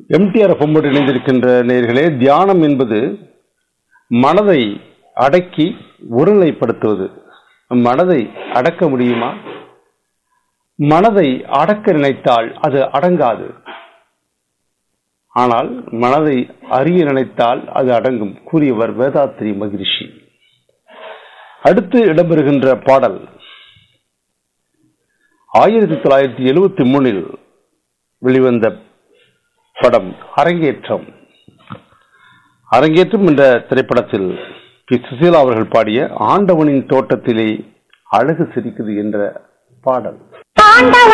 MTR பொம்மோடு இணைந்திருக்கின்ற நேர்களே தியானம் என்பது மனதை அடக்கி ஒருநிலைப்படுத்துவது மனதை அடக்க முடியுமா மனதை அடக்க நினைத்தால் அது அடங்காது ஆனால் மனதை அறிய நினைத்தால் அது அடங்கும் கூறியவர் வேதாத்ரி மகிழ்ச்சி அடுத்து இடம்பெறுகின்ற பாடல் ஆயிரத்தி தொள்ளாயிரத்தி எழுபத்தி மூணில் வெளிவந்த படம் அரங்கேற்றம் அரங்கேற்றம் என்ற திரைப்படத்தில் பி சுசீலா அவர்கள் பாடிய ஆண்டவனின் தோட்டத்திலே அழகு சிரிக்குது என்ற பாடல் ஆண்டவ